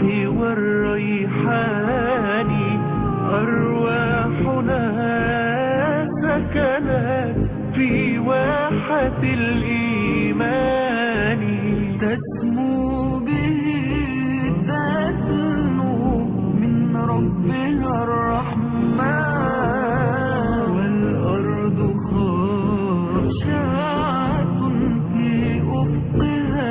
والريحان أرواحنا سكنت في واحة الإيمان تسمو به تسمو من ربها الرحمن والأرض خاشعة في أفقها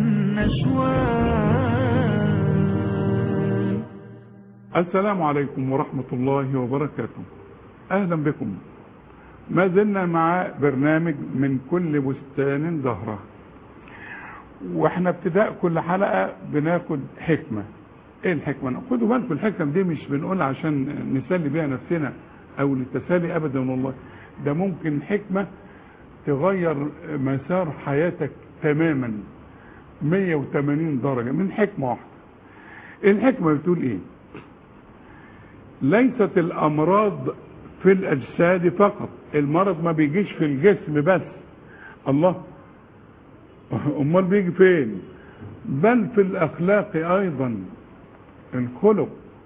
النشوان السلام عليكم ورحمة الله وبركاته أهلا بكم ما زلنا مع برنامج من كل بستان زهرة واحنا ابتداء كل حلقة بناخد حكمة ايه الحكمة خدوا بالكم الحكم دي مش بنقول عشان نسلي بيها نفسنا او للتسالي ابدا والله ده ممكن حكمة تغير مسار حياتك تماما 180 درجة من حكمة واحدة الحكمة بتقول ايه ليست الامراض في الاجساد فقط المرض ما بيجيش في الجسم بس الله امال بيجي فين بل في الاخلاق ايضا الخلق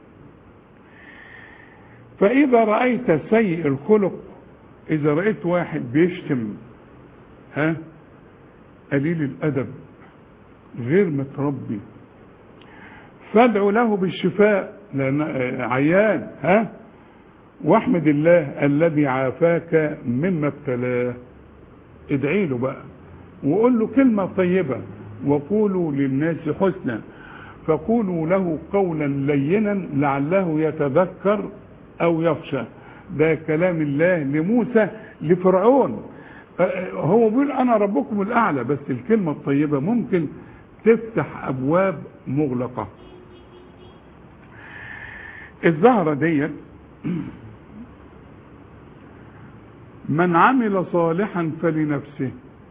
فاذا رايت سيء الخلق اذا رايت واحد بيشتم ها قليل الادب غير متربي فادعوا له بالشفاء لان عيان ها واحمد الله الذي عافاك مما ابتلاه ادعي له بقى وقول له كلمة طيبة وقولوا للناس حسنا فقولوا له قولا لينا لعله يتذكر او يخشى ده كلام الله لموسى لفرعون هو بيقول انا ربكم الاعلى بس الكلمة الطيبة ممكن تفتح ابواب مغلقة الزهرة ديت من عمل صالحا فلنفسه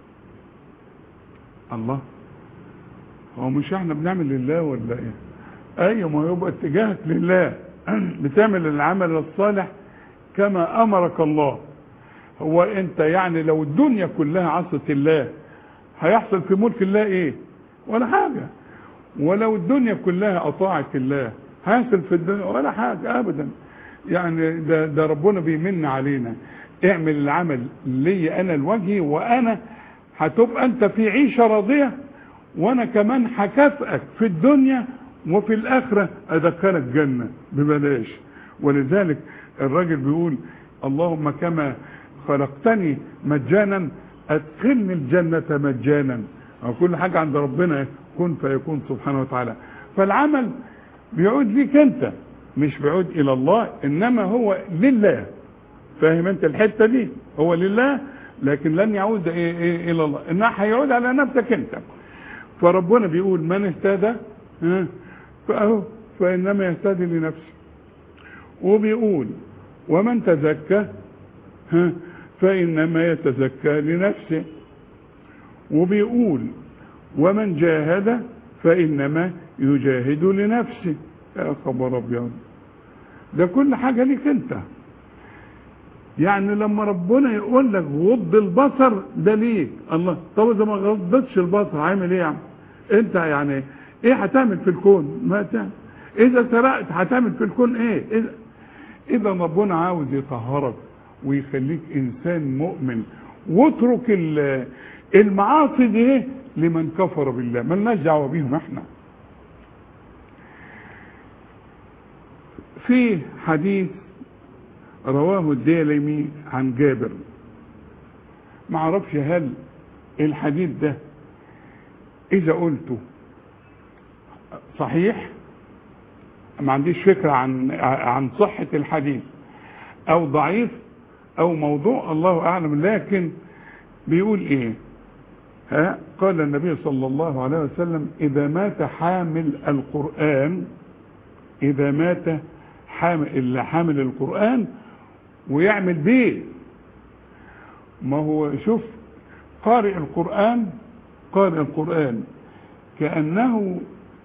الله هو مش احنا بنعمل لله ولا ايه ايوه ما يبقى اتجاهك لله بتعمل العمل الصالح كما امرك الله هو انت يعني لو الدنيا كلها عصت الله هيحصل في ملك الله ايه ولا حاجة ولو الدنيا كلها اطاعت الله هيحصل في الدنيا ولا حاجة ابدا يعني ده, ده ربنا بيمن علينا اعمل العمل لي انا لوجهي وانا هتبقى انت في عيشة راضية وانا كمان هكافئك في الدنيا وفي الاخرة ادخلك جنة ببلاش ولذلك الراجل بيقول اللهم كما خلقتني مجانا ادخلني الجنة مجانا كل حاجة عند ربنا كن فيكون سبحانه وتعالى فالعمل بيعود ليك انت مش بيعود الى الله انما هو لله فاهم انت الحتة دي هو لله لكن لن يعود إيه إيه الى الله انها هيعود على نفسك انت فربنا بيقول من اهتدى فاهو فانما يهتدي لنفسه وبيقول ومن تزكى فانما يتزكى لنفسه وبيقول ومن جاهد فانما يجاهد لنفسه يا خبر ابيض ده كل حاجه ليك انت يعني لما ربنا يقول لك غض البصر ده ليك الله طب اذا ما غضتش البصر هعمل ايه يعني انت يعني ايه هتعمل في الكون ما تعمل اذا سرقت هتعمل في الكون ايه اذا اذا ربنا عاوز يطهرك ويخليك انسان مؤمن واترك المعاصي دي لمن كفر بالله ملناش دعوه بيهم احنا في حديث رواه الديلمي عن جابر ما اعرفش هل الحديث ده اذا قلته صحيح ما عنديش فكرة عن عن صحة الحديث او ضعيف او موضوع الله اعلم لكن بيقول ايه ها قال النبي صلى الله عليه وسلم اذا مات حامل القرآن اذا مات حامل حامل القرآن ويعمل بيه ما هو شوف قارئ القرآن قارئ القرآن كأنه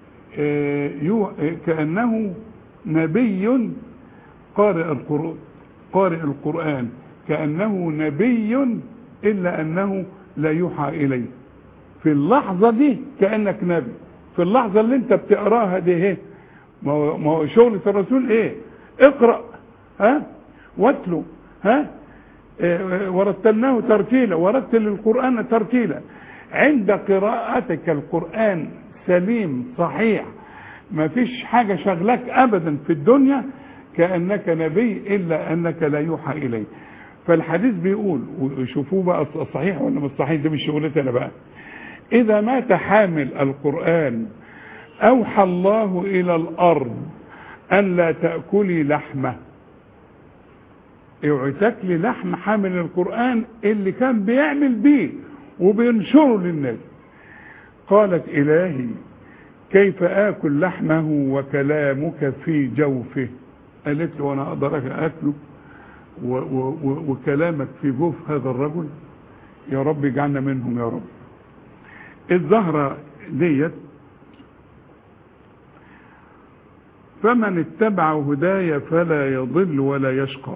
كأنه نبي قارئ القرآن قارئ القرآن كأنه نبي إلا أنه لا يوحى إليه في اللحظة دي كأنك نبي في اللحظة اللي انت بتقراها دي اهي ما هو ما هو شغلة الرسول ايه اقرأ ها واتلو ها إيه، ورتلناه ترتيلا ورتل القرآن ترتيلا عند قراءتك القرآن سليم صحيح ما فيش حاجة شغلك أبدا في الدنيا كأنك نبي إلا أنك لا يوحى إليه فالحديث بيقول وشوفوه بقى صحيح ولا مش صحيح ده مش شغلتي أنا بقى إذا مات حامل القرآن أوحى الله إلى الأرض أن لا تأكلي لحمه اوعي تاكلي لحم حامل القرآن اللي كان بيعمل بيه وبينشره للناس قالت إلهي كيف آكل لحمه وكلامك في جوفه قالت له وانا اقدر اكله و و و وكلامك في جوف هذا الرجل يا رب اجعلنا منهم يا رب الزهرة ديت فمن اتبع هداي فلا يضل ولا يشقى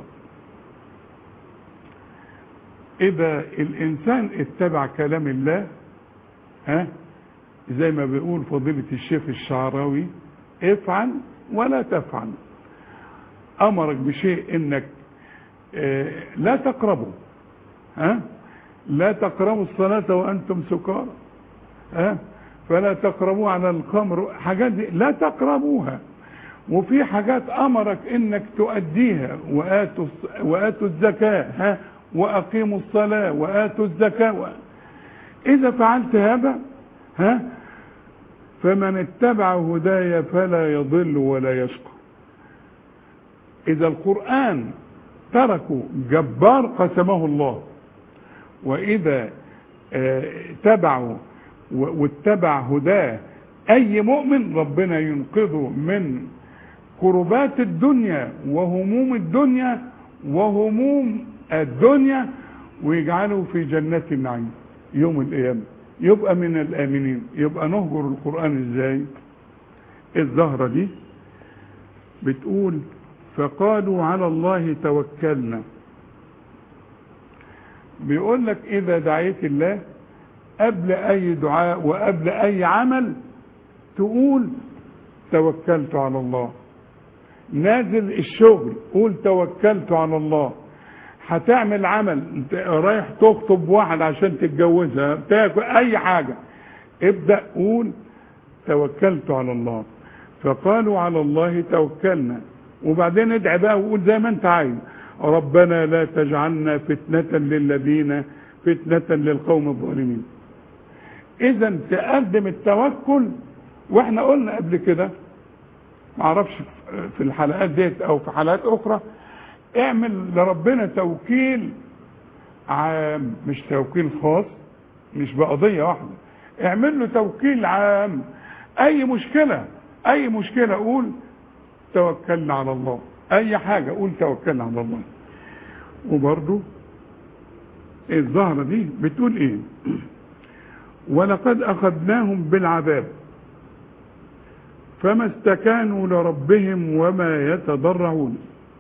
اذا الانسان اتبع كلام الله ها زي ما بيقول فضيلة الشيخ الشعراوي افعل ولا تفعل امرك بشيء انك اه لا تقربوا ها لا تقربوا الصلاة وانتم سكارى ها فلا تقربوا على الخمر حاجات دي لا تقربوها وفي حاجات امرك انك تؤديها واتوا واتوا الزكاة ها واقيموا الصلاة واتوا الزكاة و... اذا فعلت هذا ها فمن اتبع هداي فلا يضل ولا يشقى اذا القرآن تركوا جبار قسمه الله واذا اه تبعوا واتبع هداه اي مؤمن ربنا ينقذه من كربات الدنيا وهموم الدنيا وهموم الدنيا ويجعله في جنات النعيم يوم القيامه يبقى من الامنين يبقى نهجر القران ازاي الزهره دي بتقول فقالوا على الله توكلنا بيقول لك اذا دعيت الله قبل اي دعاء وقبل اي عمل تقول توكلت على الله نازل الشغل قول توكلت على الله هتعمل عمل انت رايح تخطب واحد عشان تتجوزها تاكل اي حاجة ابدأ قول توكلت على الله فقالوا على الله توكلنا وبعدين ادعي بقى وقول زي ما انت عايز ربنا لا تجعلنا فتنة للذين فتنة للقوم الظالمين اذا تقدم التوكل واحنا قلنا قبل كده معرفش في الحلقات ديت او في حلقات اخرى اعمل لربنا توكيل عام مش توكيل خاص مش بقضية واحدة اعمل له توكيل عام اي مشكلة اي مشكلة قول توكلنا على الله اي حاجة قول توكلنا على الله وبرضو الزهرة دي بتقول ايه ولقد اخذناهم بالعذاب فما استكانوا لربهم وما يتضرعون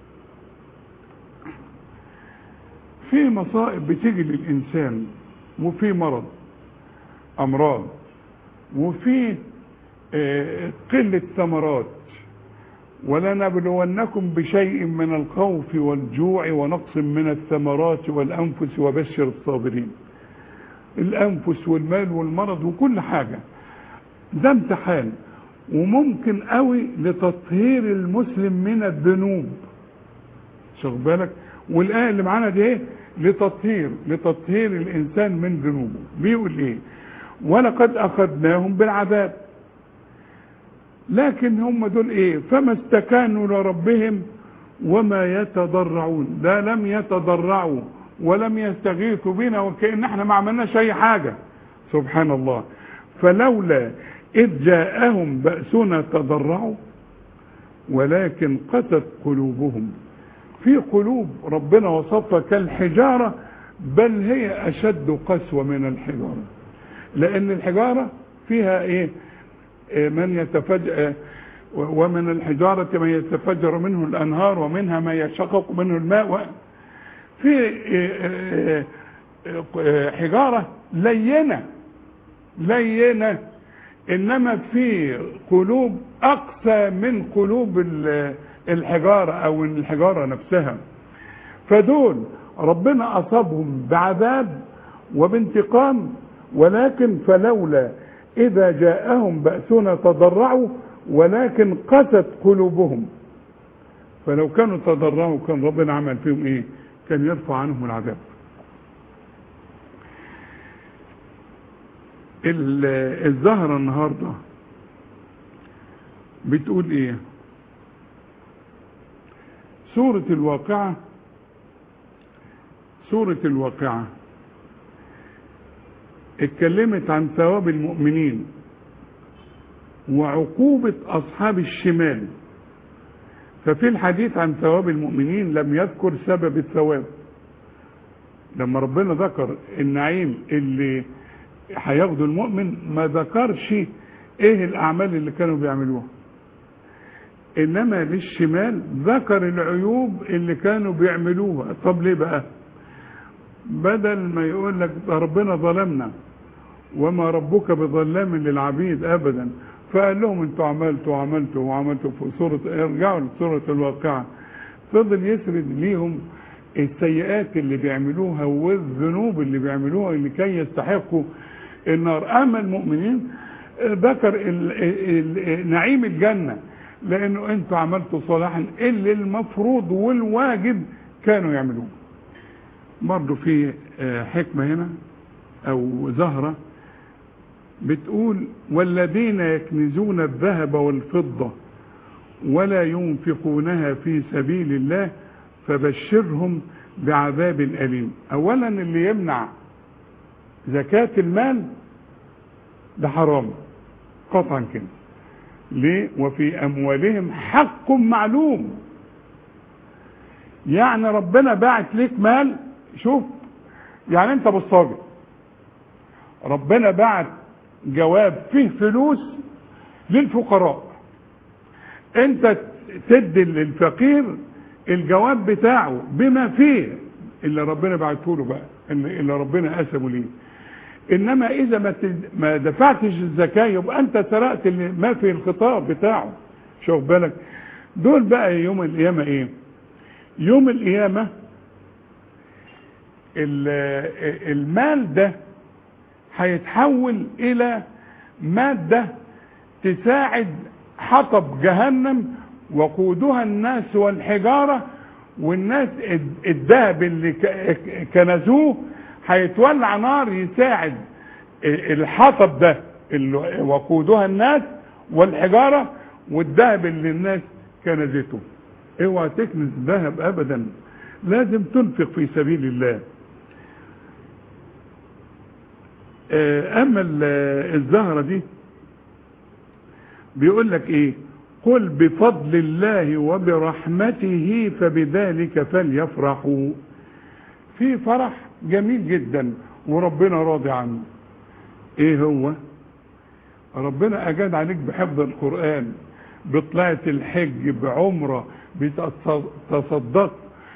في مصائب بتيجي للإنسان وفي مرض أمراض وفي قلة ثمرات ولنبلونكم بشيء من الخوف والجوع ونقص من الثمرات والأنفس وبشر الصابرين الأنفس والمال والمرض وكل حاجة ده امتحان وممكن قوي لتطهير المسلم من الذنوب شوف بالك والآية اللي معانا دي ايه لتطهير لتطهير الإنسان من ذنوبه بيقول ايه ولقد أخذناهم بالعذاب لكن هم دول ايه فما استكانوا لربهم وما يتضرعون ده لم يتضرعوا ولم يستغيثوا بنا وكأن احنا ما عملناش اي حاجة سبحان الله فلولا إذ جاءهم بأسنا تضرعوا ولكن قست قلوبهم في قلوب ربنا وصفها كالحجارة بل هي أشد قسوة من الحجارة لأن الحجارة فيها إيه من يتفجأ ومن الحجارة من يتفجر منه الأنهار ومنها ما يشقق منه الماء في حجارة لينة لينة انما في قلوب اقسى من قلوب ال- الحجارة او الحجارة نفسها فدول ربنا اصابهم بعذاب وبانتقام ولكن فلولا اذا جاءهم بأسنا تضرعوا ولكن قست قلوبهم فلو كانوا تضرعوا كان ربنا عمل فيهم ايه كان يرفع عنهم العذاب ال- الزهرة النهاردة بتقول ايه سورة الواقعة سورة الواقعة اتكلمت عن ثواب المؤمنين وعقوبة أصحاب الشمال ففي الحديث عن ثواب المؤمنين لم يذكر سبب الثواب لما ربنا ذكر النعيم اللي هياخده المؤمن ما ذكرش ايه الاعمال اللي كانوا بيعملوها انما للشمال ذكر العيوب اللي كانوا بيعملوها طب ليه بقى بدل ما يقول لك ده ربنا ظلمنا وما ربك بظلام للعبيد ابدا فقال لهم انتوا عملتوا وعملتوا وعملتوا في سوره ارجعوا لسوره الواقعه فضل يسرد ليهم السيئات اللي بيعملوها والذنوب اللي بيعملوها لكي يستحقوا النار اما المؤمنين آه، ذكر ال- ال- ال- نعيم الجنه لانه انتوا عملتوا صلاحا اللي المفروض والواجب كانوا يعملوه برضه في آه، حكمه هنا او زهره بتقول والذين يكنزون الذهب والفضه ولا ينفقونها في سبيل الله فبشرهم بعذاب أليم أولا اللي يمنع زكاة المال ده حرام قطعا كده ليه وفي أموالهم حق معلوم يعني ربنا باعت ليك مال شوف يعني انت بصاجي ربنا بعت جواب فيه فلوس للفقراء انت تدي للفقير الجواب بتاعه بما فيه اللي ربنا بعته له بقى اللي اللي ربنا قسمه ليه انما اذا ما تد- ما دفعتش الزكاه يبقى انت سرقت اللي ما في الخطاب بتاعه شوف بالك دول بقى يوم القيامه ايه يوم القيامه ال- المال ده هيتحول الى ماده تساعد حطب جهنم وقودها الناس والحجارة والناس الد- الذهب اللي ك- كنزوه هيتولع نار يساعد الحطب ده اللي وقودها الناس والحجارة والذهب اللي الناس كنزته اوعى تكنز ذهب ابدا لازم تنفق في سبيل الله آه، اما ال- الزهرة دي بيقول لك ايه قل بفضل الله وبرحمته فبذلك فليفرحوا في فرح جميل جدا وربنا راضي عنه ايه هو ربنا اجاد عليك بحفظ القرآن بطلعة الحج بعمرة بتصدق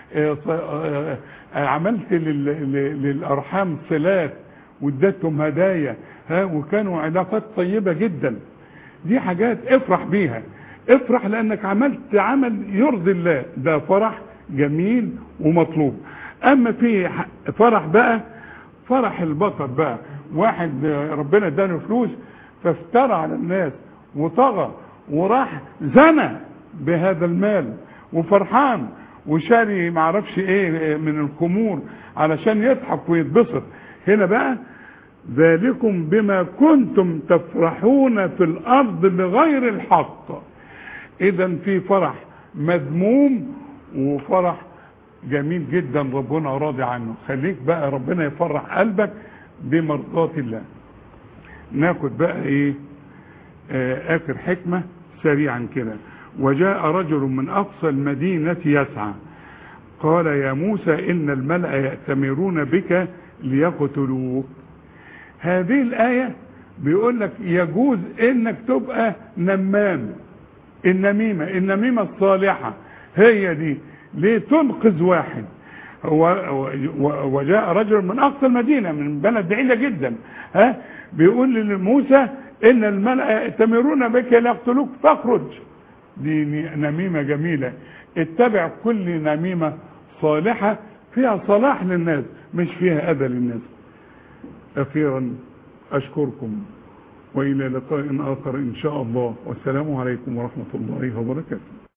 عملت لل- لل- للارحام صلات واديتهم هدايا ها وكانوا علاقات طيبة جدا دي حاجات افرح بيها افرح لانك عملت عمل يرضي الله ده فرح جميل ومطلوب اما في ح- فرح بقى فرح البطل بقى واحد آه، ربنا اداله فلوس فافترى على الناس وطغى وراح زنى بهذا المال وفرحان وشاري معرفش ايه آه، من الخمور علشان يضحك ويتبسط هنا بقى ذلكم بما كنتم تفرحون في الارض بغير الحق اذا في فرح مذموم وفرح جميل جدا ربنا راضي عنه خليك بقى ربنا يفرح قلبك بمرضاة الله ناخد بقى ايه آه اخر حكمة سريعا كده وجاء رجل من اقصى المدينة يسعى قال يا موسى ان الملأ يأتمرون بك ليقتلوك هذه الآية بيقول لك يجوز انك تبقى نمام النميمة النميمة الصالحة هي دي ليه تنقذ واحد و- و- وجاء رجل من اقصى المدينة من بلد بعيدة جدا ها بيقول لموسى ان الملأ يأتمرون بك ليقتلوك فاخرج دي نميمة جميلة اتبع كل نميمة صالحة فيها صلاح للناس مش فيها أذى للناس أخيرا أشكركم وإلى لقاء آخر إن شاء الله والسلام عليكم ورحمة الله وبركاته